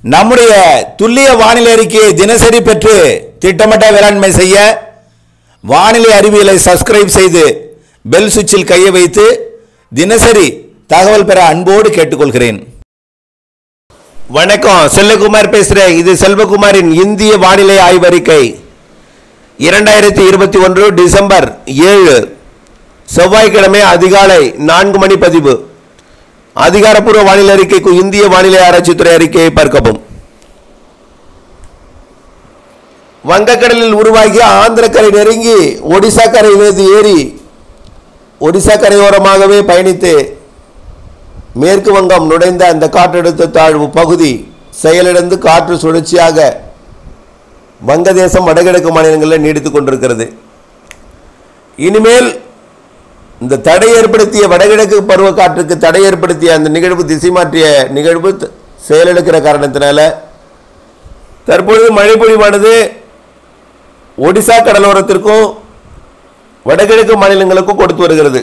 நம்முடைய துல்லிய வானிலை அறிக்கையை தினசரி பெற்று திட்டமிட்ட வேளாண்மை செய்ய வானிலை அறிவியலை சப்ஸ்கிரைப் செய்து பெல் சுவிட்சில் கையை வைத்து தினசரி தகவல் பெற அன்போடு கேட்டுக்கொள்கிறேன் வணக்கம் செல்லகுமார் பேசுறேன் இது செல்வகுமாரின் இந்திய வானிலை ஆய்வறிக்கை இரண்டாயிரத்தி இருபத்தி ஒன்று டிசம்பர் ஏழு செவ்வாய்க்கிழமை அதிகாலை நான்கு மணி பதிவு அதிகாரப்பூர்வ வானிலை அறிக்கைக்கு இந்திய வானிலை ஆராய்ச்சித்துறை அறிக்கையை பார்க்கவும் வங்கக்கடலில் உருவாகி ஆந்திர கரை நெருங்கி ஒடிசா கரை மீது ஏறி ஒடிசா கரையோரமாகவே பயணித்து மேற்கு வங்கம் நுழைந்த அந்த காற்றழுத்த தாழ்வு பகுதி செயலிழந்து காற்று சுழற்சியாக வங்கதேசம் வடகிழக்கு மாநிலங்களில் நீடித்துக் கொண்டிருக்கிறது இனிமேல் இந்த தடை ஏற்படுத்திய வடகிழக்கு பருவக்காற்றுக்கு தடை ஏற்படுத்திய அந்த நிகழ்வு திசை மாற்றிய நிகழ்வு த- செயலிழக்கிற காரணத்தினால தற்பொழுது மழைப்பொழிவானது ஒடிசா கடலோரத்திற்கும் வடகிழக்கு மாநிலங்களுக்கும் கொடுத்து வருகிறது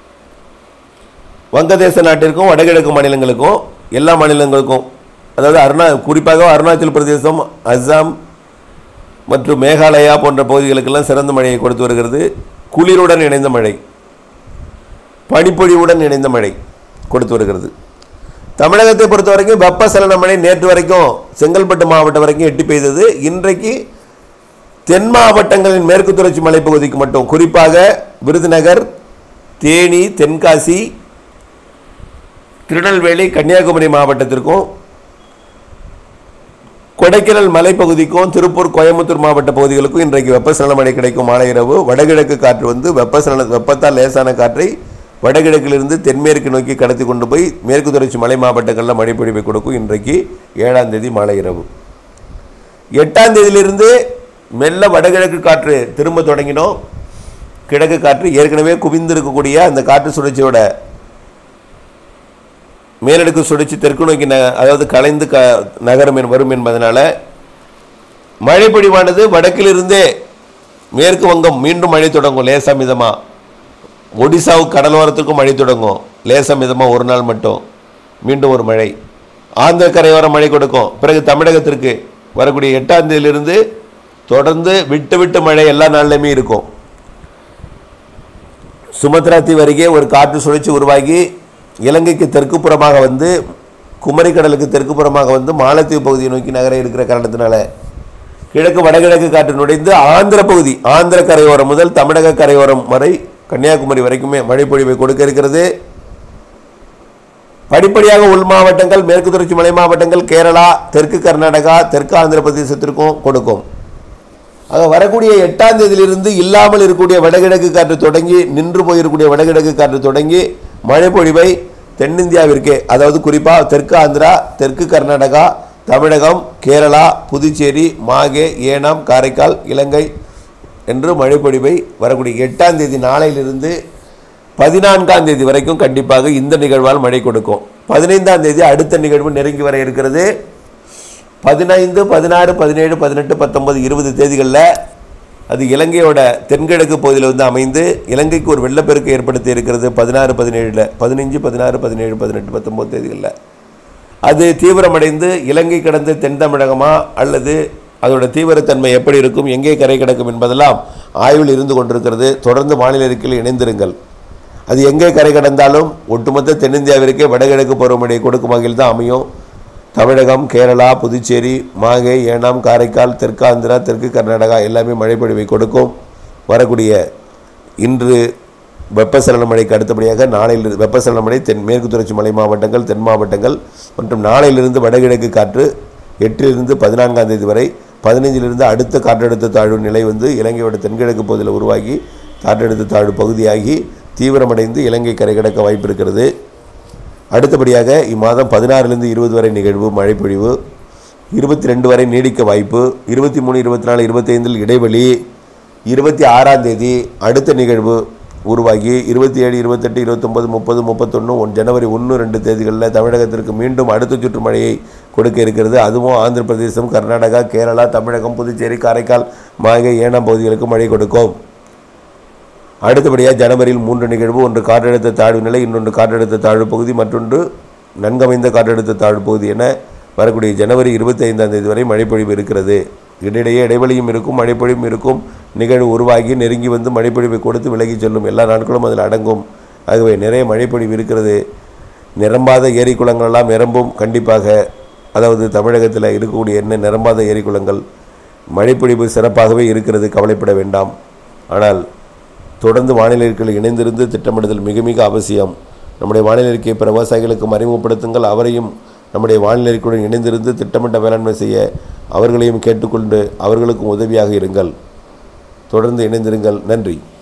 வங்கதேச நாட்டிற்கும் வடகிழக்கு மாநிலங்களுக்கும் எல்லா மாநிலங்களுக்கும் அதாவது அருணா குறிப்பாக அருணாச்சல் பிரதேசம் அஸ்ஸாம் மற்றும் மேகாலயா போன்ற பகுதிகளுக்கெல்லாம் சிறந்த மழையை கொடுத்து வருகிறது குளிருடன் இணைந்த மழை பனிப்பொழிவுடன் இணைந்த மழை கொடுத்து வருகிறது தமிழகத்தை பொறுத்த வரைக்கும் வெப்பசலன மழை நேற்று வரைக்கும் செங்கல்பட்டு மாவட்டம் வரைக்கும் எட்டி பெய்தது இன்றைக்கு தென் மாவட்டங்களின் மேற்கு தொடர்ச்சி மலைப்பகுதிக்கு மட்டும் குறிப்பாக விருதுநகர் தேனி தென்காசி திருநெல்வேலி கன்னியாகுமரி மாவட்டத்திற்கும் கொடைக்கானல் மலைப்பகுதிக்கும் திருப்பூர் கோயம்புத்தூர் மாவட்ட பகுதிகளுக்கும் இன்றைக்கு வெப்பசலன மழை கிடைக்கும் மாலை இரவு வடகிழக்கு காற்று வந்து வெப்பசலன வெப்பத்தால் லேசான காற்றை வடகிழக்கிலிருந்து தென்மேற்கு நோக்கி கடத்தி கொண்டு போய் மேற்கு தொடர்ச்சி மலை மாவட்டங்களில் மழை பொழிவை கொடுக்கும் இன்றைக்கு ஏழாம் தேதி மாலை இரவு எட்டாம் தேதியிலிருந்து மெல்ல வடகிழக்கு காற்று திரும்ப தொடங்கினோம் கிழக்கு காற்று ஏற்கனவே குவிந்திருக்கக்கூடிய அந்த காற்று சுழற்சியோட மேலடுக்கு சுழற்சி தெற்கு நோக்கி ந அதாவது கலைந்து க நகரம் என் வரும் என்பதனால மழைப்பொழிவானது வடக்கிலிருந்தே மேற்கு வங்கம் மீண்டும் மழை தொடங்கும் லேசா மிதமா ஒடிசாவுக்கு கடலோரத்துக்கும் மழை தொடங்கும் லேசா மிதமா ஒரு நாள் மட்டும் மீண்டும் ஒரு மழை ஆந்திர கரையோரம் மழை கொடுக்கும் பிறகு தமிழகத்திற்கு வரக்கூடிய எட்டாம் தேதியிலிருந்து தொடர்ந்து விட்டு விட்டு மழை எல்லா நாள்லையுமே இருக்கும் சுமத்ரா தீவு அருகே ஒரு காற்று சுழற்சி உருவாகி இலங்கைக்கு தெற்கு புறமாக வந்து குமரி கடலுக்கு தெற்கு புறமாக வந்து மாலத்தீவு பகுதியை நோக்கி நகர இருக்கிற காரணத்தினால கிழக்கு வடகிழக்கு காற்று நுழைந்து ஆந்திர பகுதி ஆந்திர கரையோரம் முதல் தமிழக கரையோரம் வரை கன்னியாகுமரி வரைக்குமே மழைப்பொழிவை கொடுக்க இருக்கிறது படிப்படியாக உள் மாவட்டங்கள் மேற்கு தொடர்ச்சி மலை மாவட்டங்கள் கேரளா தெற்கு கர்நாடகா தெற்கு ஆந்திர பிரதேசத்திற்கும் கொடுக்கும் ஆக வரக்கூடிய எட்டாம் தேதியிலிருந்து இல்லாமல் இருக்கக்கூடிய வடகிழக்கு காற்று தொடங்கி நின்று போயிருக்கக்கூடிய வடகிழக்கு காற்று தொடங்கி மழைப்பொழிவை தென்னிந்தியாவிற்கே அதாவது குறிப்பாக தெற்கு ஆந்திரா தெற்கு கர்நாடகா தமிழகம் கேரளா புதுச்சேரி மாகே ஏனாம் காரைக்கால் இலங்கை என்று மழைப்பொழிவை வரக்கூடிய எட்டாம் தேதி நாளையிலிருந்து பதினான்காம் தேதி வரைக்கும் கண்டிப்பாக இந்த நிகழ்வால் மழை கொடுக்கும் பதினைந்தாம் தேதி அடுத்த நிகழ்வு நெருங்கி வர இருக்கிறது பதினைந்து பதினாறு பதினேழு பதினெட்டு பத்தொன்பது இருபது தேதிகளில் அது இலங்கையோட தென்கிழக்கு பகுதியில் வந்து அமைந்து இலங்கைக்கு ஒரு வெள்ளப்பெருக்கு ஏற்படுத்தி இருக்கிறது பதினாறு பதினேழில் பதினஞ்சு பதினாறு பதினேழு பதினெட்டு பத்தொன்பது தேதிகளில் அது தீவிரமடைந்து இலங்கை கடந்து தென் தமிழகமா அல்லது அதோட தீவிரத்தன்மை எப்படி இருக்கும் எங்கே கரை கிடக்கும் என்பதெல்லாம் ஆய்வில் இருந்து கொண்டிருக்கிறது தொடர்ந்து வானிலை அறிக்கையில் இணைந்திருங்கள் அது எங்கே கரை கடந்தாலும் ஒட்டுமொத்த தென்னிந்தியாவிற்கே வடகிழக்கு பருவமழையை கொடுக்கும் வகையில் தான் அமையும் தமிழகம் கேரளா புதுச்சேரி மாகே ஏனாம் காரைக்கால் தெற்கு ஆந்திரா தெற்கு கர்நாடகா எல்லாமே மழைப்பொழிவை கொடுக்கும் வரக்கூடிய இன்று வெப்பசலன மழைக்கு அடுத்தபடியாக நாளையில் வெப்பசலன மழை தென் மேற்கு தொடர்ச்சி மலை மாவட்டங்கள் தென் மாவட்டங்கள் மற்றும் நாளையிலிருந்து வடகிழக்கு காற்று எட்டிலிருந்து பதினான்காம் தேதி வரை பதினைஞ்சிலிருந்து அடுத்த காற்றழுத்த தாழ்வு நிலை வந்து இலங்கையோட தென்கிழக்கு பகுதியில் உருவாகி காற்றழுத்த தாழ்வு பகுதியாகி தீவிரமடைந்து இலங்கை கரை கடக்க வாய்ப்பு இருக்கிறது அடுத்தபடியாக இம்மாதம் பதினாறுலேருந்து இருபது வரை நிகழ்வு மழைப்பொழிவு இருபத்தி ரெண்டு வரை நீடிக்க வாய்ப்பு இருபத்தி மூணு இருபத்தி நாலு இருபத்தைந்தில் இடைவெளி இருபத்தி ஆறாம் தேதி அடுத்த நிகழ்வு உருவாகி இருபத்தி ஏழு இருபத்தெட்டு இருபத்தொம்பது முப்பது முப்பத்தொன்று ஒன் ஜனவரி ஒன்று ரெண்டு தேதிகளில் தமிழகத்திற்கு மீண்டும் அடுத்த சுற்று மழையை கொடுக்க இருக்கிறது அதுவும் ஆந்திர பிரதேசம் கர்நாடகா கேரளா தமிழகம் புதுச்சேரி காரைக்கால் மாகை ஏனாம் பகுதிகளுக்கு மழை கொடுக்கும் அடுத்தபடியாக ஜனவரியில் மூன்று நிகழ்வு ஒன்று காற்றழுத்த தாழ்வு நிலை இன்னொன்று காற்றழுத்த தாழ்வு பகுதி மற்றொன்று நன்கமைந்த காற்றழுத்த தாழ்வு பகுதி என வரக்கூடிய ஜனவரி இருபத்தி ஐந்தாம் தேதி வரை மழைப்பொழிவு இருக்கிறது இடையிடையே இடைவெளியும் இருக்கும் மழைப்பொழிவும் இருக்கும் நிகழ்வு உருவாகி நெருங்கி வந்து மழைப்பொழிவை கொடுத்து விலகி செல்லும் எல்லா நாட்களும் அதில் அடங்கும் ஆகவே நிறைய மழைப்பொழிவு இருக்கிறது நிரம்பாத ஏரி குளங்களெல்லாம் நிரம்பும் கண்டிப்பாக அதாவது தமிழகத்தில் இருக்கக்கூடிய என்ன நிரம்பாத ஏரி குளங்கள் மழைப்பொழிவு சிறப்பாகவே இருக்கிறது கவலைப்பட வேண்டாம் ஆனால் தொடர்ந்து வானிலை அறிக்கையில் இணைந்திருந்து திட்டமிடுதல் மிக மிக அவசியம் நம்முடைய வானிலை அறிக்கையை பிற விவசாயிகளுக்கும் அறிமுகப்படுத்துங்கள் அவரையும் நம்முடைய வானிலை அறிக்கையுடன் இணைந்திருந்து திட்டமிட்ட வேளாண்மை செய்ய அவர்களையும் கேட்டுக்கொண்டு அவர்களுக்கும் உதவியாக இருங்கள் தொடர்ந்து இணைந்திருங்கள் நன்றி